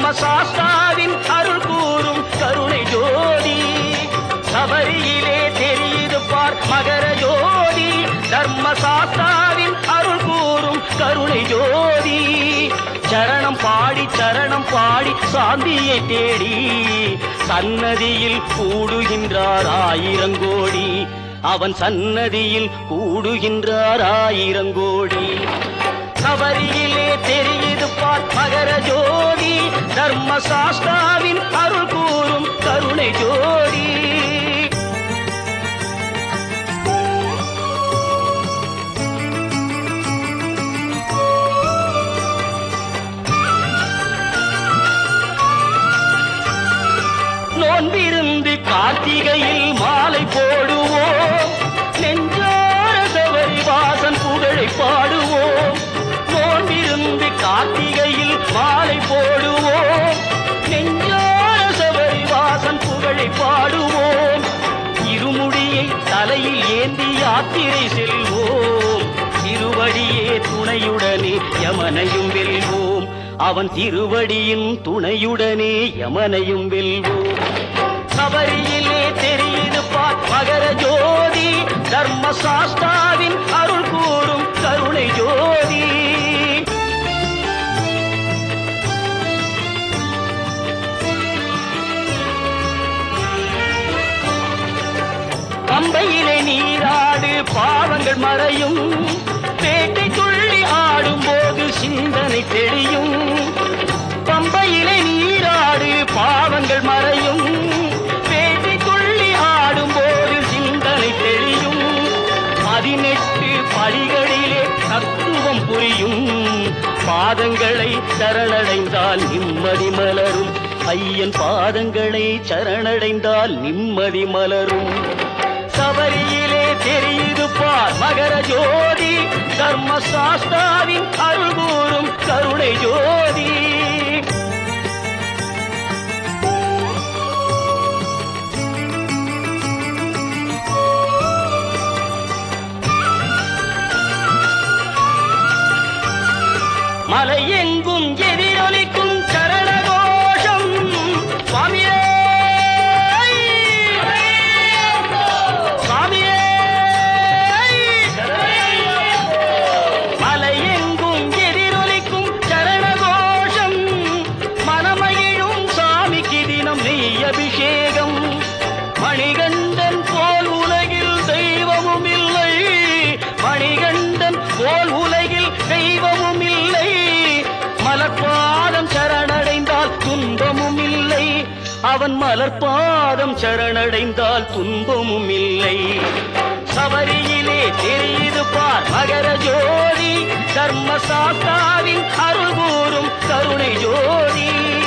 தர்மசாஸ்தாவின் அருள் கூறும் கருணை ஜோதி சபரியிலே தெரியுது பார் மகர ஜோதி தர்மசாஸ்தாவின் அருள் கூறும் கருணை ஜோதி சரணம் பாடி சரணம் பாடி சாந்தியை தேடி சன்னதியில் கூடுகின்றார் ஆயிரங்கோடி அவன் சன்னதியில் கூடுகின்றார் ஆயிரங்கோடி சபரியிலே தெரியுது பார் மகர ஜோதி தர்மசாஸ்தாவின் அருள் கூறும் கருணை ஜோதி நோன்பிருந்து கார்த்திகையில் மாலை போடுவோம் நெஞ்சார சபரி வாசன் புகழை பாடுவோம் நோன்பிருந்து கார்த்திகையில் மாலை போடுவோம் நெஞ்சார சபரி வாசன் புகழை பாடுவோம் இருமுடியை தலையில் ஏந்தி யாத்திரை செல்வோம் திருவடியே துணையுடனே யமனையும் வெல்வோம் அவன் திருவடியின் துணையுடனே யமனையும் வெல்வோம் சபரியிலே தெரியுது பார் மகர ஜோதி தர்மசாஸ்தாவின் அருள் கூறும் கருணை ஜோதி பம்பையிலே நீராடு பாவங்கள் மறையும் பேட்டை துள்ளி ஆடும்போது சிந்தனை தெளியும் பம்பையிலே நீராடு பாவங்கள் மறையும் பேட்டை துள்ளி ஆடும்போது சிந்தனை தெளியும் பதினெட்டு படிகளிலே தத்துவம் புரியும் பாதங்களை சரணடைந்தால் நிம்மதி மலரும் ஐயன் பாதங்களை சரணடைந்தால் நிம்மதி மலரும் சபரியிலே தெரியுது பார் மகர ஜோதி தர்மசாஸ்தாவின் அருள் கூறும் கருணை ஜோதி மலை எங்கும் எதிரொலிக்கும் சரண கோஷம் சுவாமியே சுவாமியே மலை எங்கும் எதிரொலிக்கும் சரண கோஷம் மனமகிழும் சாமிக்கு தினம் நெய் அபிஷேகம் மணிகண்டன் போல் உலகில் தெய்வமும் இல்லை மணிகண்டன் போல் உலகில் தெய்வமும் இல்லை மலர்பாதம் சரணடைந்தால் துன்பமும் இல்லை அவன் மலர்பாதம் சரணடைந்தால் துன்பமும் இல்லை சபரியிலே தெரியுது பார் மகர ஜோதி தர்மசாஸ்தாவின் அருள் கூறும் கருணை ஜோதி